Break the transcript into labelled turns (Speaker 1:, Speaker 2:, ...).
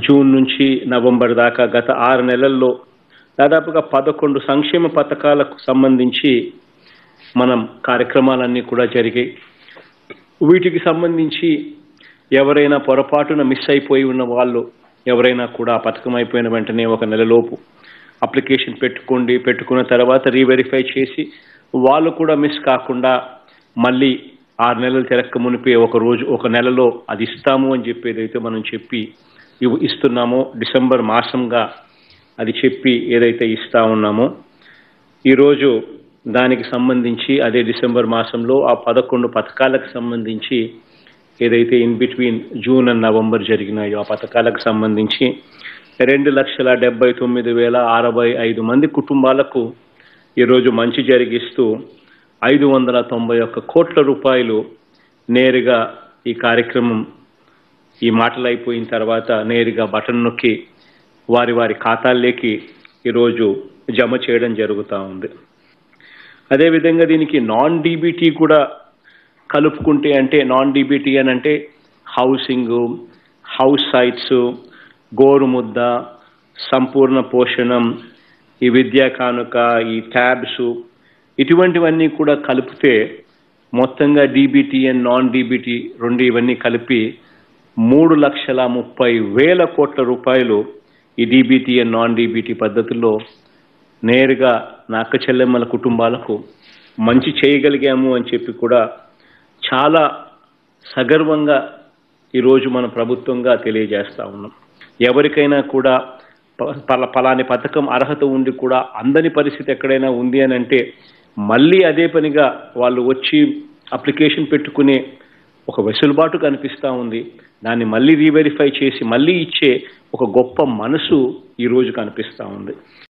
Speaker 1: June నుంచి November దాకా గత ఆరు నెలల్లో దాదాపుగా పదకొండు సంక్షేమ పథకాలకు సంబంధించి మనం కార్యక్రమాలన్నీ కూడా జరిగాయి వీటికి సంబంధించి ఎవరైనా పొరపాటున మిస్ అయిపోయి ఉన్న వాళ్ళు ఎవరైనా కూడా ఆ పథకం అయిపోయిన వెంటనే ఒక నెలలోపు అప్లికేషన్ పెట్టుకోండి పెట్టుకున్న తర్వాత రీవెరిఫై చేసి వాళ్ళు కూడా మిస్ కాకుండా మళ్ళీ ఆరు నెలలు తిరక్క మునిపే ఒక రోజు ఒక నెలలో అది ఇస్తాము అని చెప్పి ఏదైతే మనం చెప్పి ఇవ్- ఇస్తున్నామో డిసెంబర్ మాసంగా అది చెప్పి ఏదైతే ఇస్తా ఉన్నామో ఈరోజు దానికి సంబంధించి అదే డిసెంబర్ మాసంలో ఆ పదకొండు పథకాలకు సంబంధించి ఏదైతే in between June and November జరిగినాయో ఆ పథకాలకు సంబంధించి రెండు లక్షల డెబ్బై తొమ్మిది వేల అరవై ఐదు మంది కుటుంబాలకు ఈరోజు మంచి జరిగిస్తూ ఐదు వందల తొంభై ఒక్క కోట్ల రూపాయలు నేరుగా ఈ కార్యక్రమం ఈ మాటలు అయిపోయిన తర్వాత నేరుగా బటన్ నొక్కి వారి వారి ఖాతాల్లోకి ఈరోజు జమ చేయడం జరుగుతూ ఉంది అదేవిధంగా దీనికి నాన్ డీబీటీ కూడా కలుపుకుంటే అంటే నాన్ డీబీటీ అని అంటే హౌసింగ్ హౌస్ సైట్స్ గోరుముద్ద సంపూర్ణ పోషణం ఈ విద్యా కానుక ఈ ట్యాబ్స్ ఇటువంటివన్నీ కూడా కలిపితే మొత్తంగా డీబీటీ అండ్ నాన్ డీబీటీ రెండు ఇవన్నీ కలిపి మూడు లక్షల ముప్పై వేల కోట్ల రూపాయలు ఈ డీబీటీ అండ్ నాన్ డీబీటీ పద్ధతుల్లో నేరుగా నా అక్క చెల్లెమ్మల కుటుంబాలకు మంచి చేయగలిగాము అని చెప్పి కూడా చాలా సగర్వంగా ఈరోజు మన ప్రభుత్వంగా తెలియజేస్తా ఉన్నాం ఎవరికైనా కూడా ప- పల పలాని పథకం అర్హత ఉండి కూడా అందని పరిస్థితి ఎక్కడైనా ఉంది అని అంటే మళ్ళీ అదే పనిగా వాళ్ళు వచ్చి అప్లికేషన్ పెట్టుకునే ఒక వెసులుబాటు కనిపిస్తూ ఉంది దాన్ని మళ్ళీ రీవెరిఫై చేసి మళ్ళీ ఇచ్చే ఒక గొప్ప మనసు ఈరోజు కనిపిస్తూ ఉంది